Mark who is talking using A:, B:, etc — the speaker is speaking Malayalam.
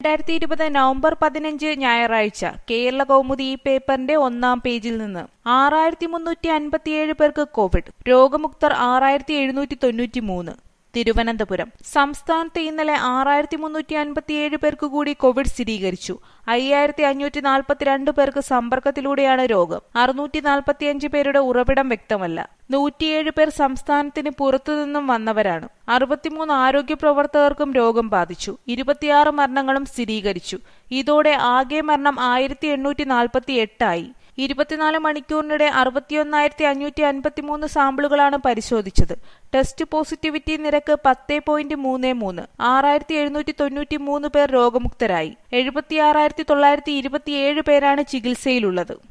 A: രണ്ടായിരത്തി ഇരുപത് നവംബർ പതിനഞ്ച് ഞായറാഴ്ച കേരള കൗമുദി ഈ പേപ്പറിന്റെ ഒന്നാം പേജിൽ നിന്ന് ആറായിരത്തി മുന്നൂറ്റി അൻപത്തിയേഴ് പേർക്ക് കോവിഡ് രോഗമുക്തർ ആറായിരത്തി എഴുന്നൂറ്റി തൊണ്ണൂറ്റി മൂന്ന് തിരുവനന്തപുരം സംസ്ഥാനത്ത് ഇന്നലെ ആറായിരത്തി മുന്നൂറ്റി അൻപത്തിയേഴ് പേർക്ക് കൂടി കോവിഡ് സ്ഥിരീകരിച്ചു അയ്യായിരത്തി അഞ്ഞൂറ്റി നാൽപ്പത്തിരണ്ട് പേർക്ക് സമ്പർക്കത്തിലൂടെയാണ് രോഗം അറുന്നൂറ്റി നാൽപ്പത്തിയഞ്ച് പേരുടെ ഉറവിടം വ്യക്തമല്ല നൂറ്റിയേഴ് പേർ സംസ്ഥാനത്തിന് പുറത്തുനിന്നും വന്നവരാണ് അറുപത്തിമൂന്ന് ആരോഗ്യ പ്രവർത്തകർക്കും രോഗം ബാധിച്ചു ഇരുപത്തിയാറ് മരണങ്ങളും സ്ഥിരീകരിച്ചു ഇതോടെ ആകെ മരണം ആയിരത്തി എണ്ണൂറ്റി നാൽപ്പത്തി എട്ടായി ഇരുപത്തിനാല് മണിക്കൂറിനിടെ അറുപത്തിയൊന്നായിരത്തി അഞ്ഞൂറ്റി അൻപത്തിമൂന്ന് സാമ്പിളുകളാണ് പരിശോധിച്ചത് ടെസ്റ്റ് പോസിറ്റിവിറ്റി നിരക്ക് പത്ത് പോയിന്റ് മൂന്ന് മൂന്ന് ആറായിരത്തി എഴുന്നൂറ്റി തൊണ്ണൂറ്റി മൂന്ന് പേർ രോഗമുക്തരായി എഴുപത്തിയാറായിരത്തി തൊള്ളായിരത്തി ഇരുപത്തിയേഴ് പേരാണ് ചികിത്സയിലുള്ളത്